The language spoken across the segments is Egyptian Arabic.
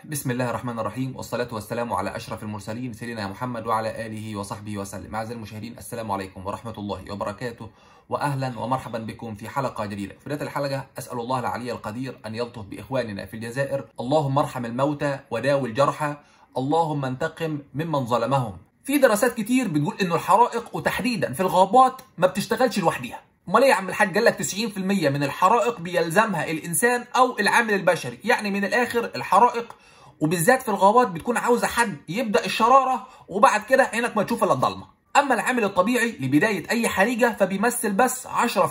بسم الله الرحمن الرحيم والصلاة والسلام على أشرف المرسلين سيدنا محمد وعلى آله وصحبه وسلم أعزائي المشاهدين السلام عليكم ورحمة الله وبركاته وأهلا ومرحبا بكم في حلقة جديدة في بداية الحلقة أسأل الله العلي القدير أن يلطف بإخواننا في الجزائر اللهم ارحم الموتى وداوي الجرحى اللهم انتقم ممن ظلمهم في دراسات كتير بتقول إنه الحرائق وتحديدا في الغابات ما بتشتغلش لوحديها امال ايه يا عم الحاج قال لك 90% من الحرائق بيلزمها الانسان او العامل البشري يعني من الاخر الحرائق وبالذات في الغابات بتكون عاوزه حد يبدا الشراره وبعد كده عينك ما تشوف الا الضلمه اما العامل الطبيعي لبدايه اي حريقه فبيمثل بس 10%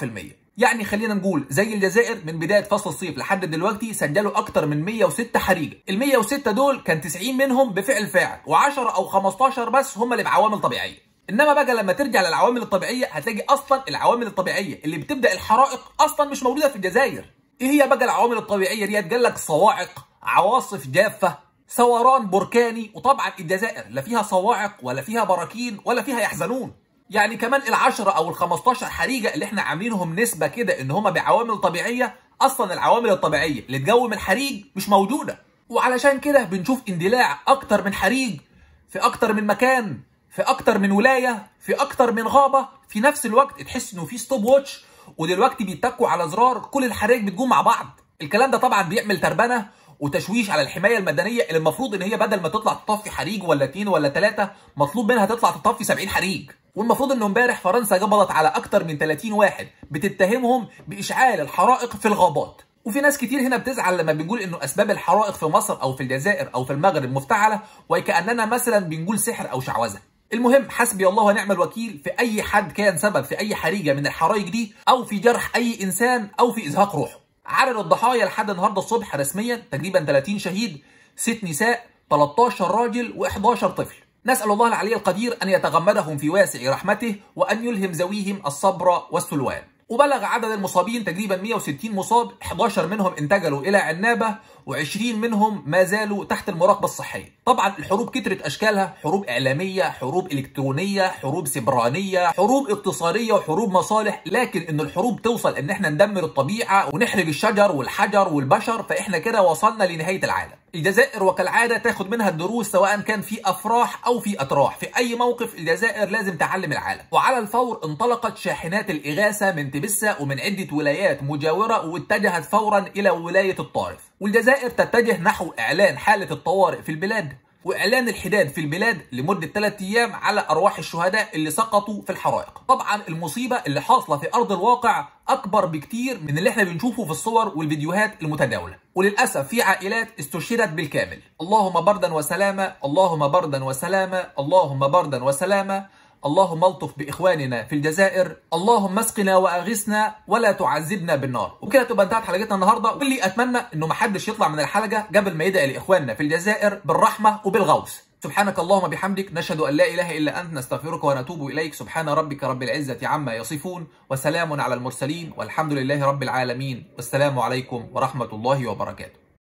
يعني خلينا نقول زي الجزائر من بدايه فصل الصيف لحد دلوقتي سجلوا اكتر من 106 حريقه ال 106 دول كان 90 منهم بفعل فاعل و10 او 15 بس هم اللي بعوامل طبيعيه انما بقى لما ترجع للعوامل الطبيعيه هتلاقي اصلا العوامل الطبيعيه اللي بتبدا الحرائق اصلا مش موجوده في الجزائر ايه هي بقى العوامل الطبيعيه ديت قال لك صواعق عواصف جافه ثوران بركاني وطبعا الجزائر لا فيها صواعق ولا فيها براكين ولا فيها يحزنون يعني كمان العشرة او ال 15 حريقه اللي احنا عاملينهم نسبه كده ان هم بعوامل طبيعيه اصلا العوامل الطبيعيه اللي تقوم الحريق مش موجوده وعلشان كده بنشوف اندلاع اكتر من حريق في اكتر من مكان في اكتر من ولايه في اكتر من غابه في نفس الوقت تحس انه في ستوب واتش ودلوقتي بيتكوا على زرار كل الحرائق بتقوم مع بعض الكلام ده طبعا بيعمل تربنه وتشويش على الحمايه المدنيه اللي المفروض ان هي بدل ما تطلع تطفي حريق ولا اتنين ولا ثلاثه مطلوب منها تطلع تطفي 70 حريق والمفروض انه امبارح فرنسا قبضت على اكتر من 30 واحد بتتهمهم باشعال الحرائق في الغابات وفي ناس كتير هنا بتزعل لما بنقول انه اسباب الحرائق في مصر او في الجزائر او في المغرب مفتعله وكاننا مثلا بنقول سحر او شعوذه المهم حسبي الله ونعم الوكيل في اي حد كان سبب في اي حريقه من الحرائق دي او في جرح اي انسان او في ازهاق روحه عدد الضحايا لحد النهارده الصبح رسميا تقريبا 30 شهيد 6 نساء 13 راجل و11 طفل نسأل الله العلي القدير أن يتغمدهم في واسع رحمته وأن يلهم ذويهم الصبر والسلوان وبلغ عدد المصابين تقريبا 160 مصاب 11 منهم انتقلوا الى عنابه و20 منهم ما زالوا تحت المراقبه الصحيه طبعا الحروب كترت اشكالها حروب اعلاميه حروب الكترونيه حروب سبرانيه حروب اقتصاديه وحروب مصالح لكن ان الحروب توصل ان احنا ندمر الطبيعه ونحرق الشجر والحجر والبشر فاحنا كده وصلنا لنهايه العالم الجزائر وكالعاده تاخد منها الدروس سواء كان في افراح او في اتراح في اي موقف الجزائر لازم تعلم العالم وعلى الفور انطلقت شاحنات الاغاثه من تبسه ومن عده ولايات مجاوره واتجهت فورا الى ولايه الطائف والجزائر تتجه نحو اعلان حاله الطوارئ في البلاد واعلان الحداد في البلاد لمده 3 ايام على ارواح الشهداء اللي سقطوا في الحرائق طبعا المصيبه اللي حاصله في ارض الواقع اكبر بكتير من اللي احنا بنشوفه في الصور والفيديوهات المتداوله وللاسف في عائلات استشهدت بالكامل اللهم بردا وسلاما اللهم بردا وسلاما اللهم بردا وسلاما اللهم الطف باخواننا في الجزائر اللهم اسقنا واغثنا ولا تعذبنا بالنار وكده تبقى انتهت حلقتنا النهارده واللي اتمنى انه محدش يطلع من الحلقه قبل ما يدعي لاخواننا في الجزائر بالرحمه وبالغوث سبحانك اللهم بحمدك نشهد ان لا اله الا انت نستغفرك ونتوب اليك سبحان ربك رب العزه عما يصفون وسلام على المرسلين والحمد لله رب العالمين والسلام عليكم ورحمه الله وبركاته